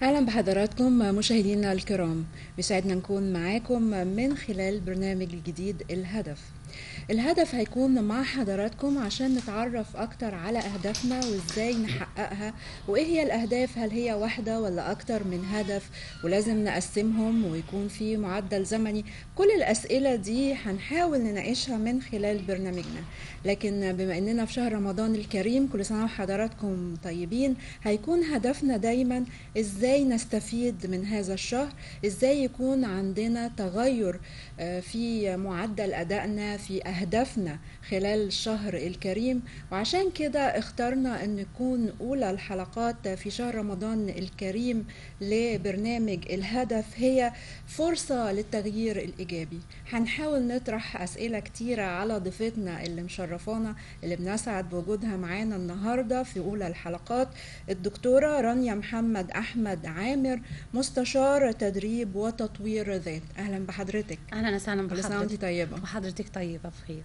اهلا بحضراتكم مشاهدينا الكرام بيسعدنا نكون معاكم من خلال برنامج الجديد الهدف الهدف هيكون مع حضراتكم عشان نتعرف اكتر على اهدافنا وازاي نحققها وايه هي الاهداف هل هي واحدة ولا اكتر من هدف ولازم نقسمهم ويكون في معدل زمني كل الاسئلة دي هنحاول نناقشها من خلال برنامجنا لكن بما اننا في شهر رمضان الكريم كل سنة وحضراتكم طيبين هيكون هدفنا دايما ازاي نستفيد من هذا الشهر ازاي يكون عندنا تغير آه، في معدل ادائنا في اهدافنا خلال الشهر الكريم وعشان كده اخترنا ان نكون اولى الحلقات في شهر رمضان الكريم لبرنامج الهدف هي فرصة للتغيير الايجابي هنحاول نطرح اسئلة كتيرة على ضيفتنا اللي مشرفانا اللي بنسعد بوجودها معانا النهاردة في اولى الحلقات الدكتورة رانيا محمد احمد عامر مستشار تدريب وتطوير ذات اهلا بحضرتك اهلا وسهلا كل سنة وانت بحضرتك طيبة وحضرتك طيبه بخير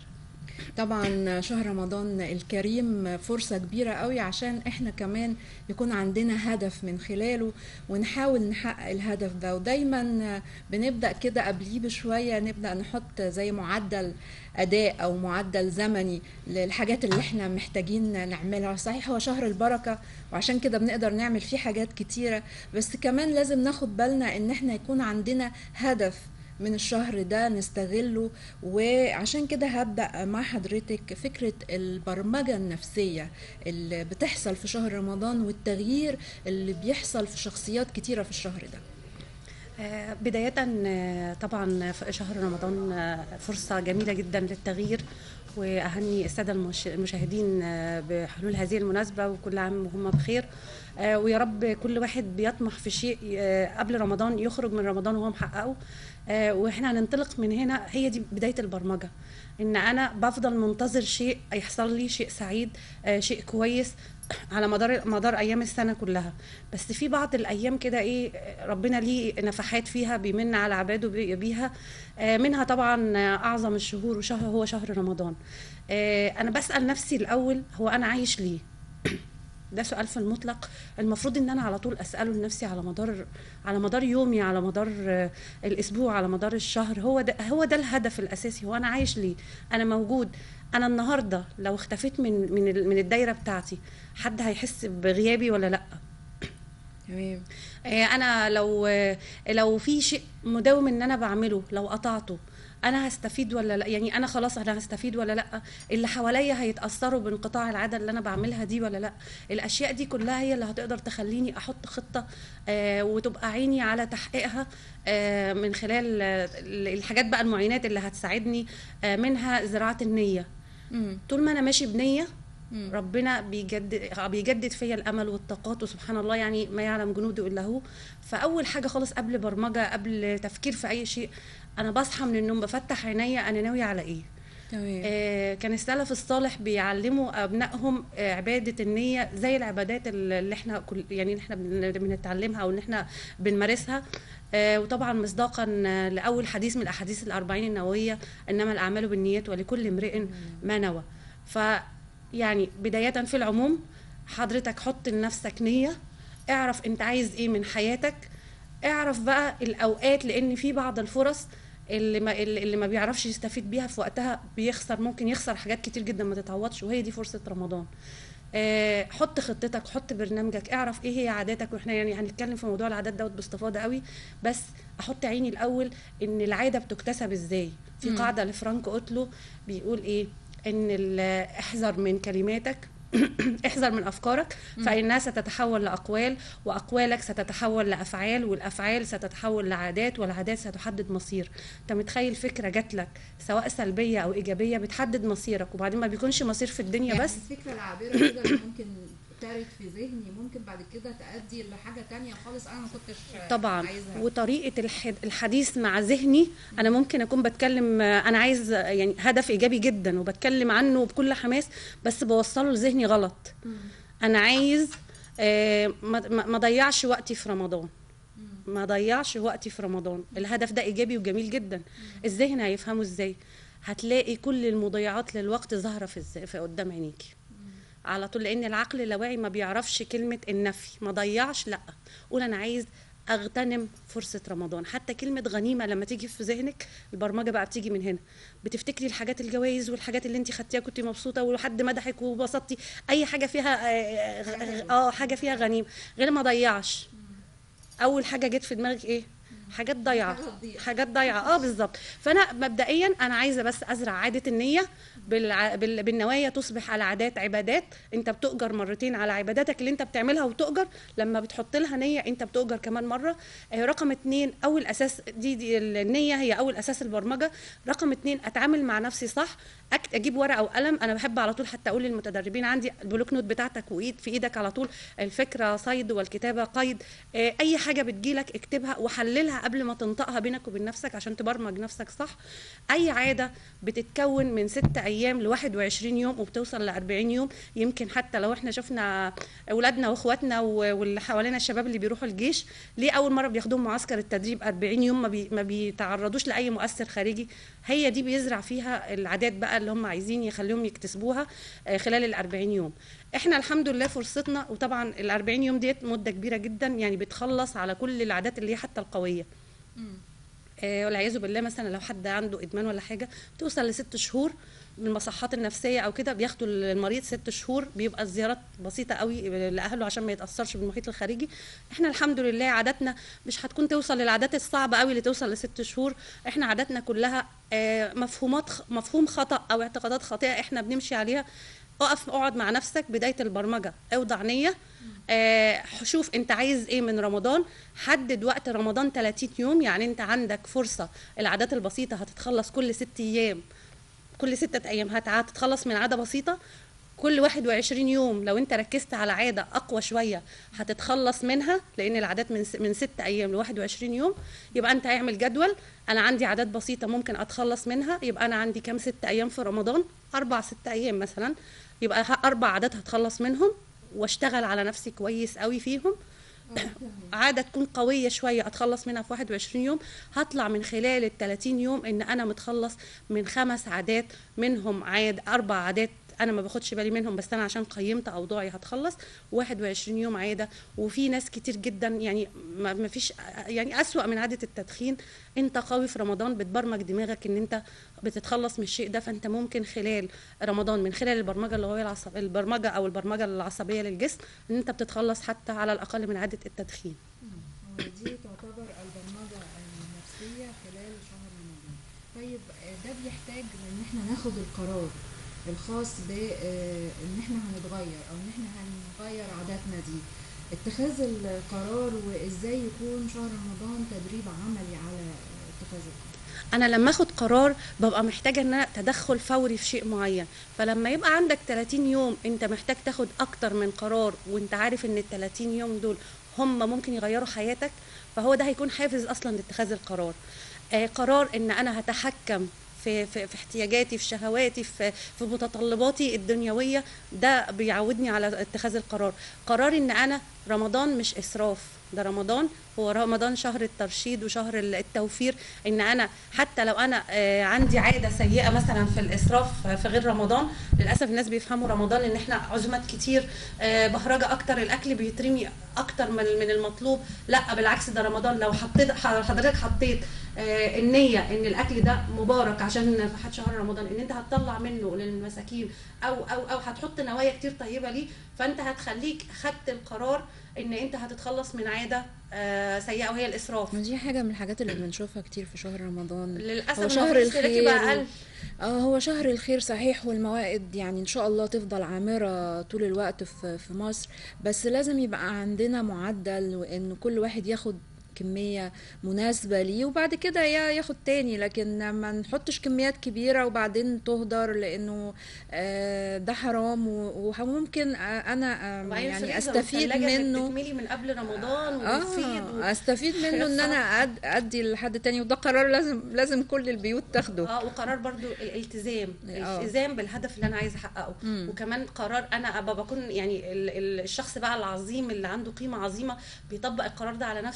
طبعا شهر رمضان الكريم فرصة كبيرة قوي عشان احنا كمان يكون عندنا هدف من خلاله ونحاول نحقق الهدف ده ودايما بنبدأ كده قبليه بشوية نبدأ نحط زي معدل أداء أو معدل زمني للحاجات اللي احنا محتاجين نعملها صحيح هو شهر البركة وعشان كده بنقدر نعمل فيه حاجات كتيرة بس كمان لازم ناخد بالنا ان احنا يكون عندنا هدف من الشهر ده نستغله وعشان كده هبدأ مع حضرتك فكرة البرمجة النفسية اللي بتحصل في شهر رمضان والتغيير اللي بيحصل في شخصيات كتيرة في الشهر ده آه، بداية آه، طبعا في شهر رمضان آه، فرصة جميلة جدا للتغيير وأهني السادة المش- المشاهدين آه، بحلول هذه المناسبة وكل عام وهم بخير آه، ويا رب كل واحد بيطمح في شيء آه، قبل رمضان يخرج من رمضان وهو محققه آه، واحنا هننطلق من هنا هي دي بداية البرمجة ان انا بفضل منتظر شيء يحصل لي شيء سعيد آه، شيء كويس على مدار مدار ايام السنه كلها بس في بعض الايام كده ايه ربنا ليه نفحات فيها بيمن على عباده بي- بيها آه، منها طبعا آه، اعظم الشهور وشهر هو شهر رمضان آه، انا بسال نفسي الاول هو انا عايش ليه ده سؤال في المطلق المفروض ان انا على طول اساله لنفسي على مدار على مدار يومي على مدار آه، الاسبوع على مدار الشهر هو ده هو ده الهدف الاساسي هو انا عايش ليه انا موجود انا النهارده لو اختفيت من من ال- من الدايره بتاعتي حد هيحس بغيابي ولا لا تمام آه، انا لو آه، لو في شيء مداوم ان انا بعمله لو قطعته انا هستفيد ولا لا يعني انا خلاص انا هستفيد ولا لا اللي حواليا هيتاثروا بانقطاع العاده اللي انا بعملها دي ولا لا الاشياء دي كلها هي اللي هتقدر تخليني احط خطه آه، وتبقى عيني على تحقيقها آه، من خلال آه، الحاجات بقى المعينات اللي هتساعدني آه، منها زراعه النيه مم. طول ما انا ماشي بنيه مم. ربنا بيجدد بيجدد فيا الامل والطاقات وسبحان الله يعني ما يعلم جنوده الا هو فاول حاجه خالص قبل برمجه قبل تفكير في اي شيء انا بصحى من النوم بفتح عينيا انا ناويه على ايه تمام آه كان السلف الصالح بيعلموا ابنائهم آه عباده النيه زي العبادات اللي احنا كل يعني اللي احنا بن- بنتعلمها او ان احنا بنمارسها آه وطبعا مصداقا آه، لاول حديث من الاحاديث الاربعين النوويه انما الاعمال بالنيات ولكل امرئ ما نوى ف يعني بدايه في العموم حضرتك حط لنفسك نيه اعرف انت عايز ايه من حياتك اعرف بقى الاوقات لان في بعض الفرص اللي ما اللي اللي ما بيعرفش يستفيد بيها في وقتها بيخسر ممكن يخسر حاجات كتير جدا ما تتعوضش وهي دي فرصه رمضان آه، حط خطتك حط برنامجك اعرف ايه هي عاداتك واحنا يعني هنتكلم في موضوع العادات دوت باستفاضه قوي بس احط عيني الاول ان العاده بتكتسب ازاي في مم. قاعده لفرانك اوتلو بيقول ايه ان ال- احذر من كلماتك احذر من افكارك فانها ستتحول لاقوال واقوالك ستتحول لافعال والافعال ستتحول لعادات والعادات ستحدد مصير انت متخيل فكره جات لك سواء سلبيه او ايجابيه بتحدد مصيرك وبعدين ما بيكونش مصير في الدنيا يعني بس الفكرة العابرة كده اللي ممكن ترد في ذهني ممكن بعد كده تأدي لحاجة تانية خالص أنا ما كنتش طبعا عايزها وطريقه الح- الحديث مع ذهني انا ممكن اكون بتكلم آه، انا عايز آه، يعني هدف ايجابي جدا وبتكلم عنه بكل حماس بس بوصله لذهني غلط انا عايز آه، ما ما- ما ضيعش وقتي في رمضان ما ضيعش وقتي في رمضان الهدف ده ايجابي وجميل جدا الذهن هيفهمه ازاي هتلاقي كل المضيعات للوقت ظاهره في الز- في قدام عينيكي على طول لان العقل اللاواعي ما بيعرفش كلمه النفي ما ضيعش لا قول انا عايز اغتنم فرصه رمضان حتى كلمه غنيمه لما تيجي في ذهنك البرمجه بقى بتيجي من هنا بتفتكري الحاجات الجوائز والحاجات اللي انت خدتيها كنت مبسوطه وحد مدحك وبسطتي اي حاجه فيها اه, آه, آه حاجه فيها غنيمه غير ما ضيعش اول حاجه جت في دماغك ايه حاجات ضايعه حاجات ضايعه اه بالظبط فانا مبدئيا انا عايزه بس ازرع عاده النيه بالع... بال... بالنوايا تصبح على عادات عبادات انت بتؤجر مرتين على عباداتك اللي انت بتعملها وتؤجر لما بتحط لها نيه انت بتؤجر كمان مره آه رقم اتنين اول اساس دي, دي النيه هي اول اساس البرمجه رقم اتنين اتعامل مع نفسي صح أكت... اجيب ورقه وقلم انا بحب على طول حتى اقول للمتدربين عندي البلوك نوت بتاعتك وايد في ايدك على طول الفكره صيد والكتابه قيد آه اي حاجه بتجيلك اكتبها وحللها قبل ما تنطقها بينك وبين نفسك عشان تبرمج نفسك صح اي عاده بتتكون من ست ايام ل 21 يوم وبتوصل ل 40 يوم يمكن حتى لو احنا شفنا اولادنا واخواتنا واللي حوالينا الشباب اللي بيروحوا الجيش ليه اول مره بياخدوهم معسكر التدريب 40 يوم ما, بي ما بيتعرضوش لاي مؤثر خارجي هي دي بيزرع فيها العادات بقى اللي هم عايزين يخليهم يكتسبوها خلال ال 40 يوم احنا الحمد لله فرصتنا وطبعا ال 40 يوم ديت مده كبيره جدا يعني بتخلص على كل العادات اللي هي حتى القويه آه والعياذ بالله مثلا لو حد عنده ادمان ولا حاجه بتوصل لست شهور من المصحات النفسيه او كده بياخدوا المريض ست شهور بيبقى الزيارات بسيطه قوي لاهله عشان ما يتاثرش بالمحيط الخارجي احنا الحمد لله عاداتنا مش هتكون توصل للعادات الصعبه قوي اللي توصل لست شهور احنا عاداتنا كلها آه مفهومات مفهوم خطا او اعتقادات خاطئه احنا بنمشي عليها اقف اقعد مع نفسك بدايه البرمجه اوضع نيه آه شوف انت عايز ايه من رمضان حدد وقت رمضان 30 يوم يعني انت عندك فرصه العادات البسيطه هتتخلص كل ست ايام كل ستة ايام هتتخلص من عاده بسيطه كل 21 يوم لو انت ركزت على عاده اقوى شويه هتتخلص منها لان العادات من من 6 ايام ل 21 يوم يبقى انت هيعمل جدول انا عندي عادات بسيطه ممكن اتخلص منها يبقى انا عندي كام ست ايام في رمضان اربع ست ايام مثلا يبقى اربع عادات هتخلص منهم واشتغل على نفسي كويس قوي فيهم عاده تكون قويه شويه اتخلص منها في 21 يوم هطلع من خلال ال 30 يوم ان انا متخلص من خمس عادات منهم عاد اربع عادات انا ما باخدش بالي منهم بس انا عشان قيمت اوضاعي هتخلص 21 يوم عاده وفي ناس كتير جدا يعني ما فيش يعني اسوا من عاده التدخين انت قوي في رمضان بتبرمج دماغك ان انت بتتخلص من الشيء ده فانت ممكن خلال رمضان من خلال البرمجه اللي هو العصب البرمجه او البرمجه العصبيه للجسم ان انت بتتخلص حتى على الاقل من عاده التدخين ودي تعتبر البرمجه النفسيه خلال شهر رمضان طيب ده بيحتاج ان احنا ناخد القرار الخاص بان احنا هنتغير او ان احنا هنغير عاداتنا دي اتخاذ القرار وازاي يكون شهر رمضان تدريب عملي على اتخاذ القرار انا لما اخد قرار ببقى محتاجه ان انا تدخل فوري في شيء معين فلما يبقى عندك 30 يوم انت محتاج تاخد اكتر من قرار وانت عارف ان ال 30 يوم دول هم ممكن يغيروا حياتك فهو ده هيكون حافز اصلا لاتخاذ القرار آه قرار ان انا هتحكم في, في, في احتياجاتي في شهواتي في, في متطلباتي الدنيويه ده بيعودني على اتخاذ القرار قرار ان انا رمضان مش اسراف ده رمضان هو رمضان شهر الترشيد وشهر التوفير ان انا حتى لو انا عندي عاده سيئه مثلا في الاسراف في غير رمضان للاسف الناس بيفهموا رمضان ان احنا عزومات كتير بهرجه اكتر الاكل بيترمي اكتر من من المطلوب لا بالعكس ده رمضان لو حطيت حضرتك حطيت النيه ان الاكل ده مبارك عشان في شهر رمضان ان انت هتطلع منه للمساكين او او او هتحط نوايا كتير طيبه ليه فانت هتخليك خدت القرار ان انت هتتخلص من عاده آه سيئه وهي الاسراف ودي حاجه من الحاجات اللي بنشوفها كتير في شهر رمضان للاسف هو شهر الخير اه هو شهر الخير صحيح والموائد يعني ان شاء الله تفضل عامره طول الوقت في في مصر بس لازم يبقى عندنا معدل وان كل واحد ياخد كمية مناسبة ليه وبعد كده ياخد تاني لكن ما نحطش كميات كبيرة وبعدين تهدر لأنه ده حرام وممكن أنا يعني أستفيد منه تكملي من قبل رمضان وتفيد آه أستفيد منه إن أنا أدي لحد تاني وده قرار لازم لازم كل البيوت تاخده اه وقرار برضو الالتزام الالتزام بالهدف اللي أنا عايزة أحققه مم. وكمان قرار أنا أبقى بكون يعني الشخص بقى العظيم اللي عنده قيمة عظيمة بيطبق القرار ده على نفسه وعلى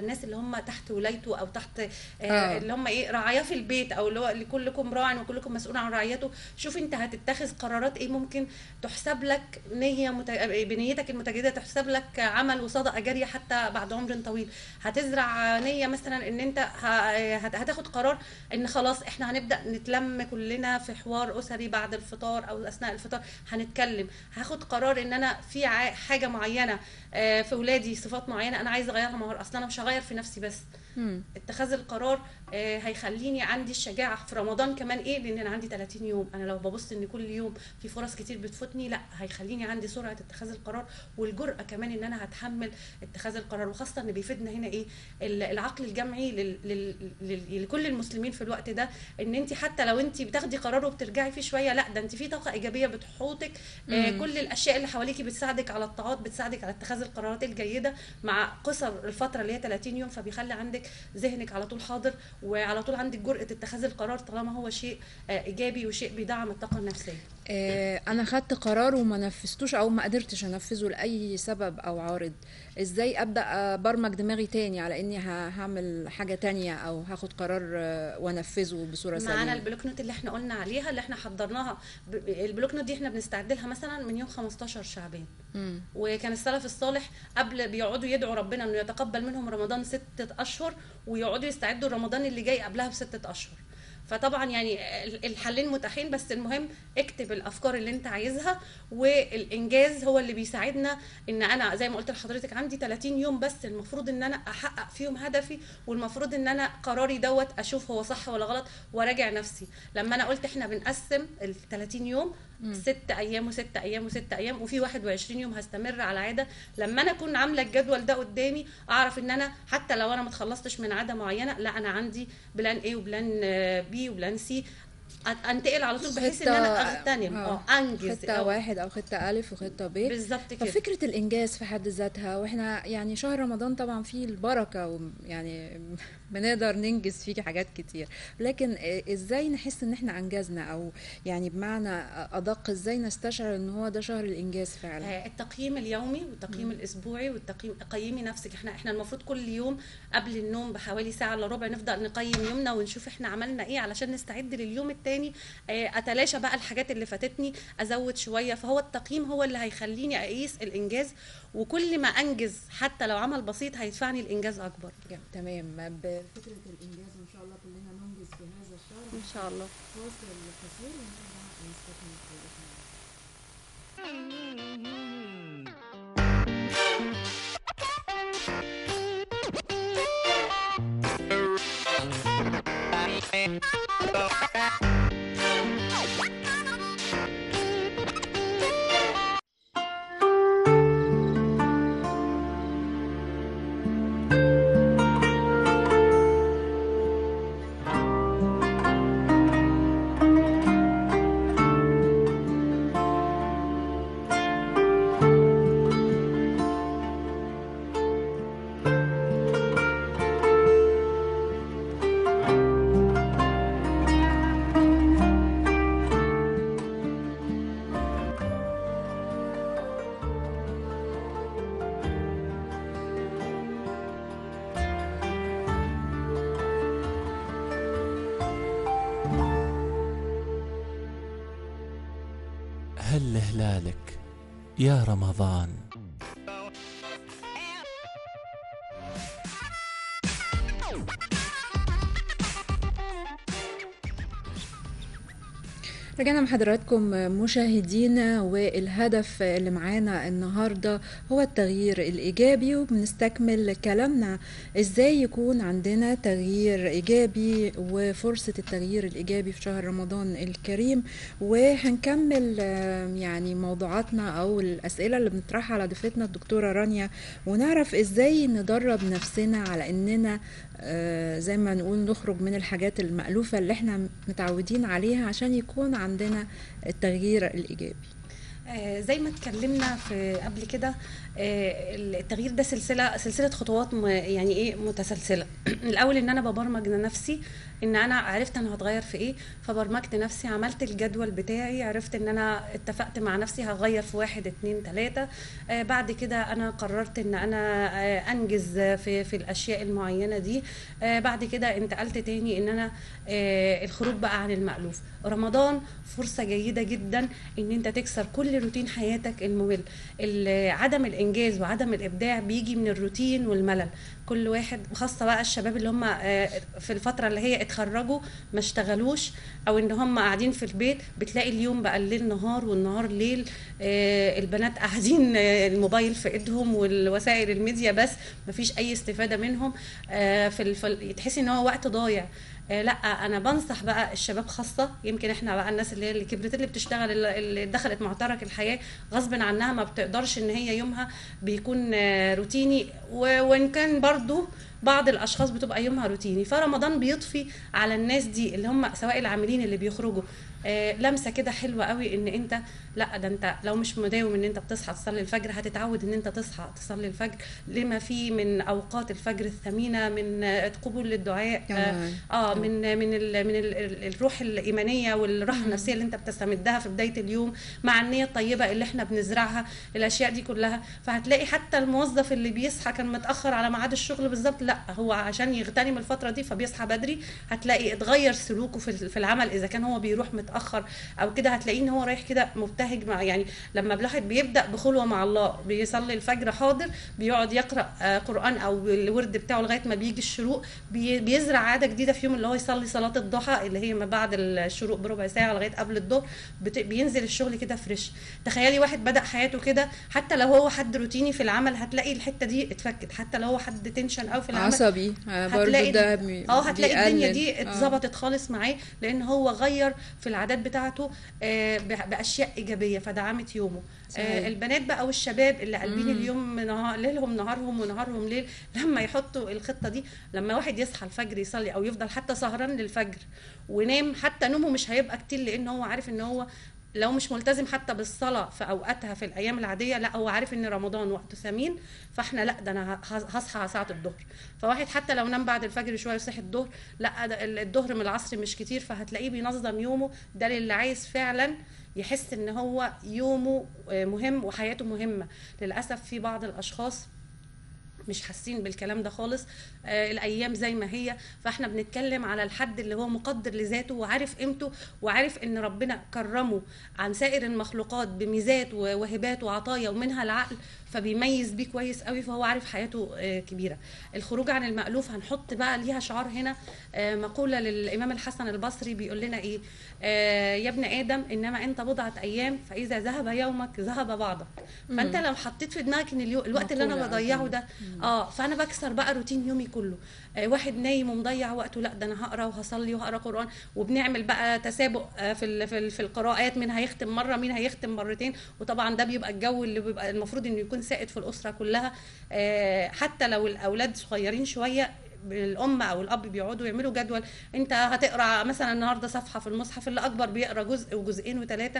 الناس اللي هم تحت ولايته او تحت آه آه. اللي هم ايه رعاياه في البيت او اللي هو لكلكم راع وكلكم مسؤول عن رعيته شوف انت هتتخذ قرارات ايه ممكن تحسب لك نيه مت... بنيتك المتجدده تحسب لك عمل وصدقه جاريه حتى بعد عمر طويل هتزرع نيه مثلا ان انت ه... هت- هتاخد قرار ان خلاص احنا هنبدا نتلم كلنا في حوار اسري بعد الفطار او اثناء الفطار هنتكلم هاخد قرار ان انا في ع- حاجه معينه آه، في ولادي صفات معينه انا عايزه اغيرها ما هو اصلا انا مش هغير في نفسي بس مم. اتخاذ القرار آه، هيخليني عندي الشجاعه في رمضان كمان ايه لان انا عندي 30 يوم انا لو ببص ان كل يوم في فرص كتير بتفوتني لا هيخليني عندي سرعه اتخاذ القرار والجرأه كمان ان انا هتحمل اتخاذ القرار وخاصه ان بيفيدنا هنا ايه ال- العقل الجمعي لل... لل... لل... لكل المسلمين في الوقت ده ان انت حتى لو انت بتاخدي قرار وبترجعي فيه شويه لا ده انت في طاقه ايجابيه بتحوطك آه، مم. كل الاشياء اللي حواليكي بتساعدك على الطاعات بتساعدك على اتخاذ القرارات الجيده مع قصر الفتره اللي هي 30 يوم فبيخلي عندك ذهنك على طول حاضر وعلى طول عندك جرأه اتخاذ القرار طالما هو شيء آه، ايجابي وشيء بيدعم الطاقه النفسيه آه، انا خدت قرار وما نفذتوش او ما قدرتش انفذه لاي سبب او عارض ازاي ابدا ابرمج دماغي تاني على اني ه- هعمل حاجه تانية او هاخد قرار آه، وانفذه بصوره معانا سليمه البلوك نوت اللي احنا قلنا عليها اللي احنا حضرناها ب- ب- البلوك نوت دي احنا بنستعد لها مثلا من يوم 15 شعبان مم. وكان السلف الصالح قبل بيقعدوا يدعوا ربنا انه يتقبل منهم رمضان ستة اشهر ويقعدوا يستعدوا رمضان اللي جاي قبلها بستة اشهر فطبعا يعني ال- الحلين متاحين بس المهم اكتب الافكار اللي انت عايزها والانجاز هو اللي بيساعدنا ان انا زي ما قلت لحضرتك عندي 30 يوم بس المفروض ان انا احقق فيهم هدفي والمفروض ان انا قراري دوت اشوف هو صح ولا غلط وراجع نفسي لما انا قلت احنا بنقسم ال 30 يوم ست ايام وست ايام وست ايام وفي 21 يوم هستمر على عاده لما انا اكون عامله الجدول ده قدامي اعرف ان انا حتى لو انا ما اتخلصتش من عاده معينه لا انا عندي بلان ايه وبلان بي وبلان سي انتقل على طول بحيث ان انا خطة- اغتنم آه. اه انجز خطه واحد او خطه الف وخطه ب بالظبط كده ففكرة الإنجاز في حد ذاتها وإحنا يعني شهر رمضان طبعا فيه البركة ويعني بنقدر ننجز فيه حاجات كتير لكن إزاي نحس إن إحنا أنجزنا أو يعني بمعنى أدق إزاي نستشعر إن هو ده شهر الإنجاز فعلا آه، التقييم اليومي والتقييم الاسبوعي والتقييم قيمي نفسك احنا احنا المفروض كل يوم قبل النوم بحوالي ساعه الا ربع نفضل نقيم يومنا ونشوف احنا عملنا ايه علشان نستعد لليوم التاني آه، اتلاشى بقى الحاجات اللي فاتتني ازود شويه فهو التقييم هو اللي هيخليني اقيس الانجاز وكل ما انجز حتى لو عمل بسيط هيدفعني الانجاز اكبر جم- تمام بفكرة الإنجاز وإن شاء الله كلنا ننجز في هذا الشهر ان شاء الله فاصل قصير ونرجع نستكمل حلقتنا هل هلالك يا رمضان رجعنا مع حضراتكم مشاهدينا والهدف اللي معانا النهارده هو التغيير الايجابي وبنستكمل كلامنا ازاي يكون عندنا تغيير ايجابي وفرصه التغيير الايجابي في شهر رمضان الكريم وهنكمل آه، يعني موضوعاتنا او الاسئله اللي بنطرحها على ضيفتنا الدكتوره رانيا ونعرف ازاي ندرب نفسنا على اننا آه، زي ما نقول نخرج من الحاجات المألوفة اللي احنا متعودين عليها عشان يكون عندنا التغيير الإيجابي آه، زي ما اتكلمنا في قبل كده آه، التغيير ده سلسله سلسله خطوات م- يعني ايه متسلسله الاول ان انا ببرمج نفسي ان انا عرفت انا هتغير في ايه فبرمجت نفسي عملت الجدول بتاعي عرفت ان انا اتفقت مع نفسي هغير في واحد اتنين تلاته آه بعد كده انا قررت ان انا آه انجز في في الاشياء المعينه دي آه بعد كده انتقلت تاني ان انا آه الخروج بقى عن المألوف رمضان فرصه جيده جدا ان انت تكسر كل روتين حياتك الممل ال- عدم الانجاز وعدم الابداع بيجي من الروتين والملل كل واحد خاصه بقى الشباب اللي هم آه، في الفتره اللي هي اتخرجوا ما اشتغلوش او ان هم قاعدين في البيت بتلاقي اليوم بقى الليل نهار والنهار ليل آه، البنات قاعدين آه، الموبايل في ايدهم والوسائل الميديا بس مفيش اي استفاده منهم آه، في الف... تحسي ان هو وقت ضايع آه، لا انا بنصح بقى الشباب خاصه يمكن احنا بقى الناس اللي هي اللي كبرت اللي بتشتغل اللي اللي دخلت معترك الحياه غصب عنها ما بتقدرش ان هي يومها بيكون آه، روتيني و- وان كان برضو بعض الاشخاص بتبقى يومها روتيني فرمضان بيضفي على الناس دي اللي هم سواء العاملين اللي بيخرجوا آه، لمسه كده حلوه قوي ان انت لا ده انت لو مش مداوم ان انت بتصحى تصلي الفجر هتتعود ان انت تصحى تصلي الفجر لما فيه من اوقات الفجر الثمينه من آه، قبول للدعاء آه، طبعاً. اه من من ال من ال ال- الروح الايمانيه والراحه النفسيه اللي انت بتستمدها في بدايه اليوم مع النيه الطيبه اللي احنا بنزرعها الاشياء دي كلها فهتلاقي حتى الموظف اللي بيصحى كان متاخر على ميعاد الشغل بالظبط لا هو عشان يغتنم الفتره دي فبيصحى بدري هتلاقي اتغير سلوكه في في العمل اذا كان هو بيروح متاخر او كده هتلاقيه ان هو رايح كده مبتهج مع يعني لما الواحد بيبدا بخلوه مع الله بيصلي الفجر حاضر بيقعد يقرا آه، قران او الورد بتاعه لغايه ما بيجي الشروق بي- بيزرع عاده جديده في يوم اللي هو يصلي صلاه الضحى اللي هي ما بعد الشروق بربع ساعه لغايه قبل الظهر بت- بينزل الشغل كده فريش تخيلي واحد بدا حياته كده حتى لو هو حد روتيني في العمل هتلاقي الحته دي اتفكت حتى لو هو حد تنشن قوي في العمل عصبي آه، برضو هتلاقي ده بي- اه هتلاقي الدنيا بيقلل. دي آه. اتظبطت خالص معاه لان هو غير في العادات بتاعته آه، ب- باشياء ايجابيه فدعمت يومه صحيح. آه، البنات بقى والشباب اللي قلبين اليوم نهار ليلهم نهارهم ونهارهم ليل لما يحطوا الخطه دي لما واحد يصحى الفجر يصلي او يفضل حتى سهران للفجر ونام حتى نومه مش هيبقى كتير لان هو عارف ان هو لو مش ملتزم حتى بالصلاه في اوقاتها في الايام العاديه لا هو عارف ان رمضان وقته ثمين فاحنا لا ده انا ه- هصحى على ساعه الظهر فواحد حتى لو نام بعد الفجر شويه وصحي الظهر لا ده ال- الظهر من العصر مش كتير فهتلاقيه بينظم يومه ده للي عايز فعلا يحس ان هو يومه آه، مهم وحياته مهمه للاسف في بعض الاشخاص مش حاسين بالكلام ده خالص آه الايام زي ما هي فاحنا بنتكلم على الحد اللي هو مقدر لذاته وعارف قيمته وعارف ان ربنا كرمه عن سائر المخلوقات بميزات وهبات وعطايا ومنها العقل فبيميز بيه كويس قوي فهو عارف حياته آه كبيره الخروج عن المألوف هنحط بقى ليها شعار هنا آه مقوله للامام الحسن البصري بيقول لنا ايه آه يا ابن ادم انما انت بضعه ايام فاذا ذهب يومك ذهب بعضك فانت لو حطيت في دماغك ان اليو... الوقت اللي انا مقولة بضيعه أظن. ده اه فانا بكسر بقى روتين يومي كله آه واحد نايم ومضيع وقته لا ده انا هقرا وهصلي وهقرا قران وبنعمل بقى تسابق آه في ال في, ال في القراءات مين هيختم مره مين هيختم مرتين وطبعا ده بيبقى الجو اللي بيبقى المفروض انه يكون سائد في الاسره كلها آه حتى لو الاولاد صغيرين شويه الام او الاب بيقعدوا يعملوا جدول انت هتقرا مثلا النهارده صفحه في المصحف اللي اكبر بيقرا جزء وجزئين وثلاثه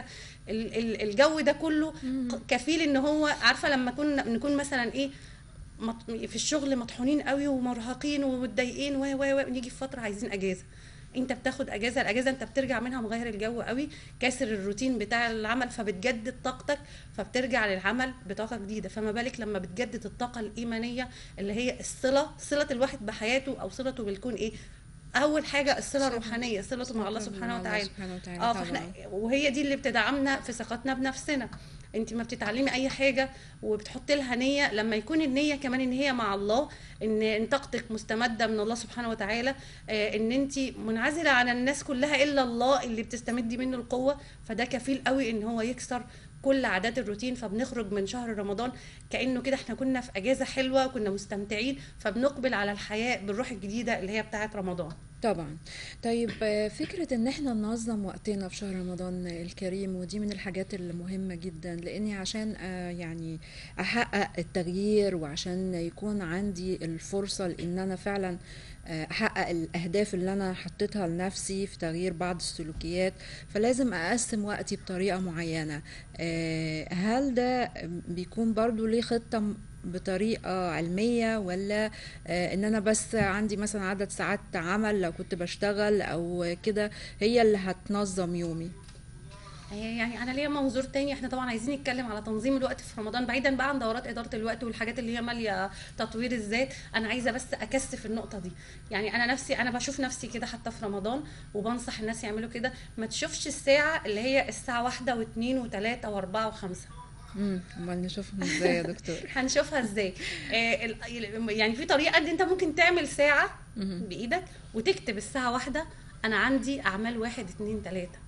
الجو ده كله ق- كفيل ان هو عارفه لما كنا نكون مثلا ايه مط- في الشغل مطحونين قوي ومرهقين ومتضايقين و و و نيجي في فتره عايزين اجازه انت بتاخد اجازه الاجازه انت بترجع منها مغير الجو قوي كاسر الروتين بتاع العمل فبتجدد طاقتك فبترجع للعمل بطاقه جديده فما بالك لما بتجدد الطاقه الايمانيه اللي هي الصله صله الواحد بحياته او صلته بالكون ايه اول حاجه الصله الروحانيه صلته مع الله سبحانه وتعالى سبحانه وتعالى اه طبعاً. فاحنا وهي دي اللي بتدعمنا في ثقتنا بنفسنا انت ما بتتعلمي اي حاجه وبتحطي لها نيه لما يكون النيه كمان ان هي مع الله ان ان طاقتك مستمده من الله سبحانه وتعالى آه، ان انت منعزله عن الناس كلها الا الله اللي بتستمدي منه القوه فده كفيل قوي ان هو يكسر كل عادات الروتين فبنخرج من شهر رمضان كانه كده احنا كنا في اجازه حلوه كنا مستمتعين فبنقبل على الحياه بالروح الجديده اللي هي بتاعه رمضان طبعا طيب آه، فكرة ان احنا ننظم وقتنا في شهر رمضان الكريم ودي من الحاجات المهمة جدا لاني عشان آه، يعني احقق التغيير وعشان يكون عندي الفرصة لان انا فعلا آه، احقق الاهداف اللي انا حطيتها لنفسي في تغيير بعض السلوكيات فلازم اقسم وقتي بطريقة معينة آه، هل ده بيكون برضو ليه خطة م- بطريقة علمية ولا آه، ان انا بس عندي مثلا عدد ساعات عمل لو كنت بشتغل او كده هي اللي هتنظم يومي هي يعني انا ليا منظور تاني احنا طبعا عايزين نتكلم على تنظيم الوقت في رمضان بعيدا بقى عن دورات اداره الوقت والحاجات اللي هي ماليه تطوير الذات انا عايزه بس اكثف النقطه دي يعني انا نفسي انا بشوف نفسي كده حتى في رمضان وبنصح الناس يعملوا كده ما تشوفش الساعه اللي هي الساعه واحدة واثنين وثلاثة واربعة وخمسة امم امال نشوفهم ازاي يا دكتور هنشوفها ازاي آه ال- يعني في طريقه ان انت ممكن تعمل ساعه بايدك وتكتب الساعه واحدة انا عندي اعمال واحد اتنين تلاته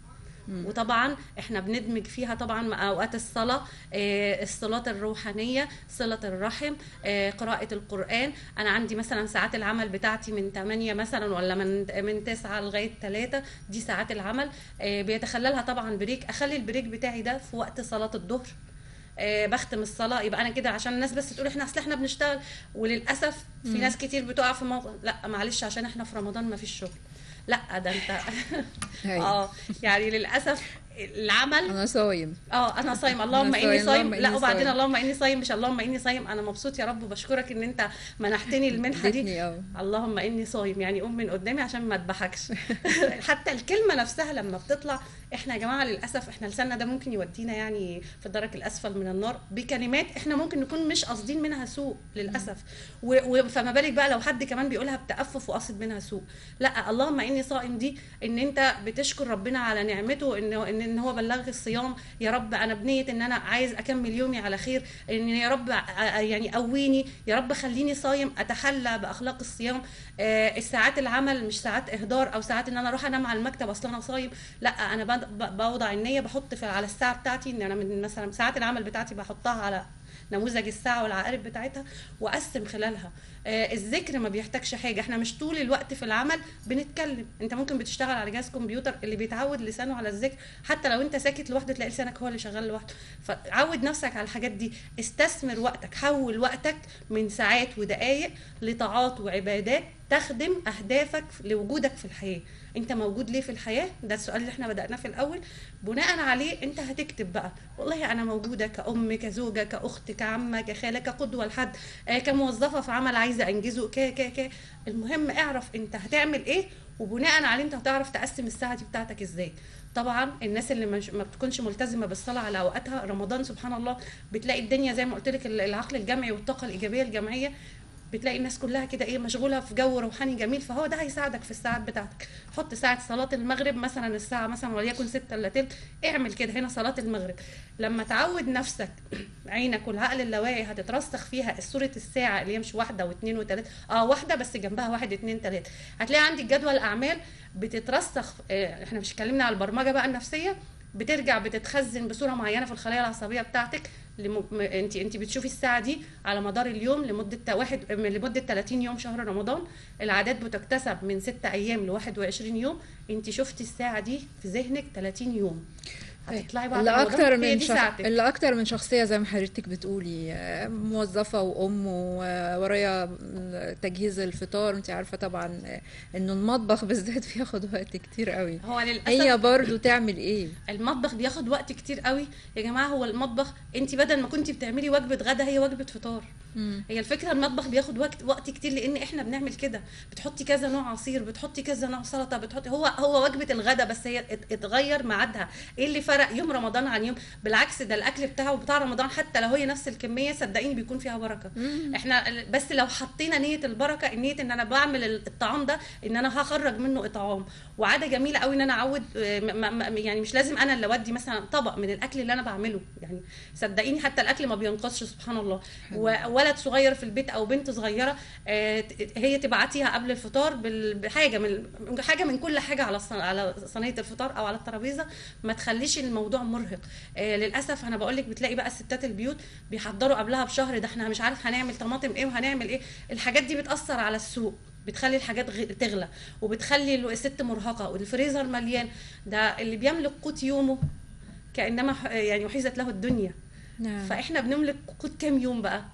وطبعا احنا بندمج فيها طبعا مع اوقات الصلاه آه، الصلاه الروحانيه صله الرحم آه، قراءه القران انا عندي مثلا ساعات العمل بتاعتي من 8 مثلا ولا من من 9 لغايه 3 دي ساعات العمل آه، بيتخللها طبعا بريك اخلي البريك بتاعي ده في وقت صلاه الظهر آه، بختم الصلاه يبقى انا كده عشان الناس بس تقول احنا اصل احنا بنشتغل وللاسف في ناس كتير بتقع في موقف لا معلش عشان احنا في رمضان ما فيش شغل لا ده انت هاي. اه يعني للاسف العمل انا صايم اه انا صايم اللهم أنا اني صايم، صايم اللهم لا إني وبعدين صايم. اللهم اني صايم مش اللهم اني صايم انا مبسوط يا رب وبشكرك ان انت منحتني المنحه دي اديتني اه اللهم اني صايم يعني قوم من قدامي عشان ما اذبحكش حتى الكلمه نفسها لما بتطلع احنا يا جماعه للاسف احنا لساننا ده ممكن يودينا يعني في الدرك الاسفل من النار بكلمات احنا ممكن نكون مش قاصدين منها سوء للاسف و- و- فما بالك بقى لو حد كمان بيقولها بتأفف وقاصد منها سوء لا اللهم اني صائم دي ان انت بتشكر ربنا على نعمته ان ان ان هو بلغ الصيام يا رب انا بنيه ان انا عايز اكمل يومي على خير ان يا رب ع- يعني قويني يا رب خليني صايم اتحلى باخلاق الصيام آه، الساعات العمل مش ساعات اهدار او ساعات ان انا اروح انام على المكتب اصلا انا صايم لا انا بد- ب- بوضع النيه بحط في على الساعه بتاعتي ان انا من مثلا ساعات العمل بتاعتي بحطها على نموذج الساعه والعقارب بتاعتها واقسم خلالها آه، الذكر ما بيحتاجش حاجه احنا مش طول الوقت في العمل بنتكلم انت ممكن بتشتغل على جهاز كمبيوتر اللي بيتعود لسانه على الذكر حتى لو انت ساكت لوحده تلاقي لسانك هو اللي شغال لوحده فعود نفسك على الحاجات دي استثمر وقتك حول وقتك من ساعات ودقائق لطاعات وعبادات تخدم اهدافك لوجودك في الحياه انت موجود ليه في الحياه ده السؤال اللي احنا بدأناه في الاول بناء عليه انت هتكتب بقى والله انا موجوده كأم كزوجه كأخت كعمه كخاله كقدوه لحد آه كموظفه في عمل عايزه انجزه ك ك ك المهم اعرف انت هتعمل ايه وبناء عليه انت هتعرف تقسم الساعه دي بتاعتك ازاي طبعا الناس اللي مش ما بتكونش ملتزمه بالصلاه على اوقاتها رمضان سبحان الله بتلاقي الدنيا زي ما قلت لك العقل الجمعي والطاقه الايجابيه الجمعيه بتلاقي الناس كلها كده ايه مشغوله في جو روحاني جميل فهو ده هيساعدك في الساعات بتاعتك حط ساعه صلاه المغرب مثلا الساعه مثلا وليكن 6 الا تلت اعمل كده هنا صلاه المغرب لما تعود نفسك عينك والعقل اللاواعي هتترسخ فيها صوره الساعه اللي هي مش واحده واثنين وثلاثه اه واحده بس جنبها واحد اثنين ثلاثه هتلاقي عندك جدول اعمال بتترسخ آه، احنا مش اتكلمنا على البرمجه بقى النفسيه بترجع بتتخزن بصوره معينه في الخلايا العصبيه بتاعتك لم... م- انت انت بتشوفي الساعه دي على مدار اليوم لمده تا- واحد من- لمده 30 يوم شهر رمضان العادات بتكتسب من 6 ايام ل 21 يوم انت شفتي الساعه دي في ذهنك 30 يوم هتطلعي بعد اللي رمضان اكتر هي من دي شخ... ساعتك اللي اكتر من شخصيه زي ما حضرتك بتقولي آه، موظفه وام وورايا تجهيز الفطار انت عارفه طبعا آه، انه المطبخ بالذات بياخد وقت كتير قوي هو للاسف هي برضو تعمل ايه المطبخ بياخد وقت كتير قوي يا جماعه هو المطبخ انت بدل ما كنتي بتعملي وجبه غدا هي وجبه فطار مم. هي الفكره المطبخ بياخد وقت وقت كتير لان احنا بنعمل كده بتحطي كذا نوع عصير بتحطي كذا نوع سلطه بتحطي هو هو وجبه الغدا بس هي ات- اتغير ميعادها ايه اللي فرق يوم رمضان عن يوم بالعكس ده الاكل بتاعه بتاع رمضان حتى لو هي نفس الكميه صدقيني بيكون فيها بركه احنا ال- بس لو حطينا نيه البركه النيه ان انا بعمل ال- الطعام ده ان انا هخرج منه اطعام وعاده جميله قوي ان انا اعود آه، م- م- يعني مش لازم انا اللي اودي مثلا طبق من الاكل اللي انا بعمله يعني صدقيني حتى الاكل ما بينقصش سبحان الله وولد صغير في البيت او بنت صغيره آه، ت- هي تبعتيها قبل الفطار بال- بحاجه من حاجه من كل حاجه على الص- على صينيه الفطار او على الترابيزه ما تخليش الموضوع مرهق آه، للاسف انا بقول لك بتلاقي بقى ستات البيوت بيحضروا قبلها بشهر ده احنا مش عارف هنعمل طماطم ايه وهنعمل ايه الحاجات دي بتاثر على السوق بتخلي الحاجات غ- تغلى وبتخلي الست مرهقه والفريزر مليان ده اللي بيملك قوت يومه كانما ح- يعني وحيزت له الدنيا نعم فاحنا بنملك قوت كام يوم بقى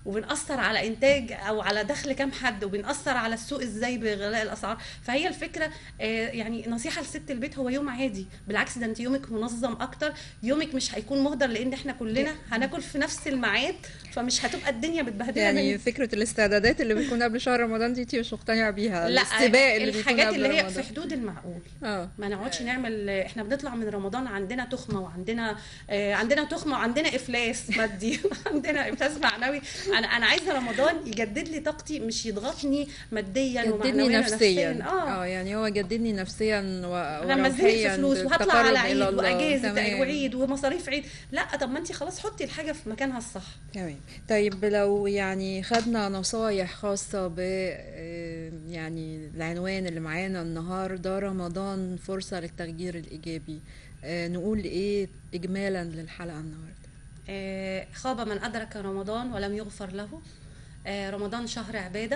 وبنأثر على انتاج او على دخل كام حد وبنأثر على السوق ازاي بغلاء الاسعار فهي الفكره آه، يعني نصيحه لست البيت هو يوم عادي بالعكس ده انت يومك منظم اكتر يومك مش هيكون مهدر لان احنا كلنا هناكل في نفس الميعاد فمش هتبقى الدنيا متبهدله يعني من- فكره الاستعدادات اللي بتكون قبل شهر رمضان دي انت مش مقتنعه بيها لا السباق اللي بيكون الحاجات قبل اللي هي في رمضان. حدود المعقول اه ما نقعدش نعمل احنا بنطلع من رمضان عندنا تخمه وعندنا آه، عندنا تخمه وعندنا افلاس مادي عندنا افلاس معنوي انا انا عايزه رمضان يجدد لي طاقتي مش يضغطني ماديا جددني ومعنويا نفسيا اه اه يعني هو جددني نفسيا و... لما ازنق في وروحياً فلوس وهطلع بالتقرب على إلى عيد الله. واجازه تمام. وعيد ومصاريف عيد لا طب ما انت خلاص حطي الحاجه في مكانها الصح تمام طيب لو يعني خدنا نصايح خاصة ب آه، يعني العنوان اللي معانا النهاردة رمضان فرصة للتغيير الإيجابي آه، نقول إيه إجمالا للحلقة النهاردة آه، خاب من أدرك رمضان ولم يغفر له آه، رمضان شهر عبادة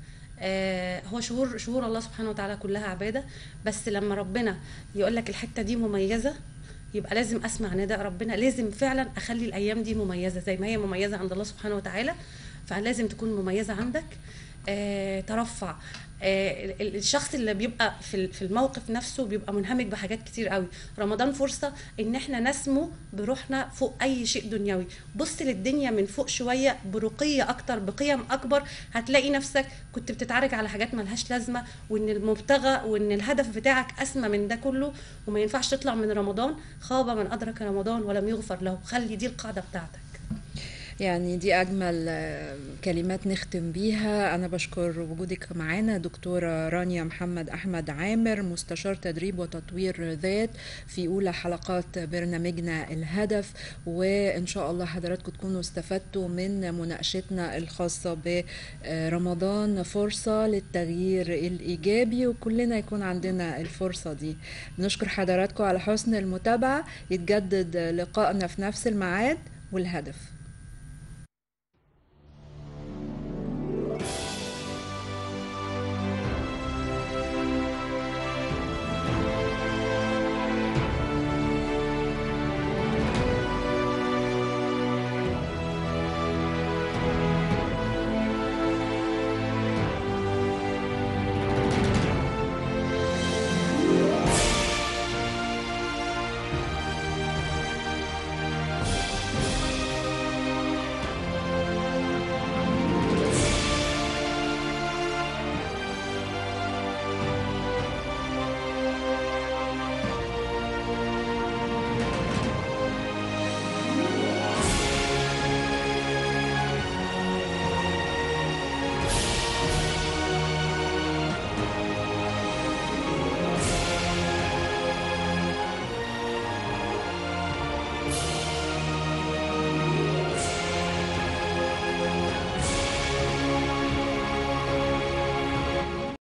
آه، هو شهور شهور الله سبحانه وتعالى كلها عبادة بس لما ربنا يقول لك الحتة دي مميزة يبقى لازم اسمع نداء ربنا لازم فعلا اخلي الايام دي مميزه زي ما هي مميزه عند الله سبحانه وتعالى فلازم تكون مميزه عندك آه، ترفع آه، ال- ال- الشخص اللي بيبقى في ال- في الموقف نفسه بيبقى منهمك بحاجات كتير قوي رمضان فرصه ان احنا نسمو بروحنا فوق اي شيء دنيوي بص للدنيا من فوق شويه برقيه اكتر بقيم اكبر هتلاقي نفسك كنت بتتعارك على حاجات ملهاش لازمه وان المبتغى وان الهدف بتاعك اسمى من ده كله وما ينفعش تطلع من رمضان خاب من ادرك رمضان ولم يغفر له خلي دي القاعده بتاعتك يعني دي أجمل آه، كلمات نختم بيها أنا بشكر وجودك معانا دكتورة رانيا محمد أحمد عامر مستشار تدريب وتطوير ذات في أولى حلقات برنامجنا الهدف وإن شاء الله حضراتكم تكونوا استفدتوا من مناقشتنا الخاصة برمضان فرصة للتغيير الإيجابي وكلنا يكون عندنا الفرصة دي بنشكر حضراتكم على حسن المتابعة يتجدد لقائنا في نفس الميعاد والهدف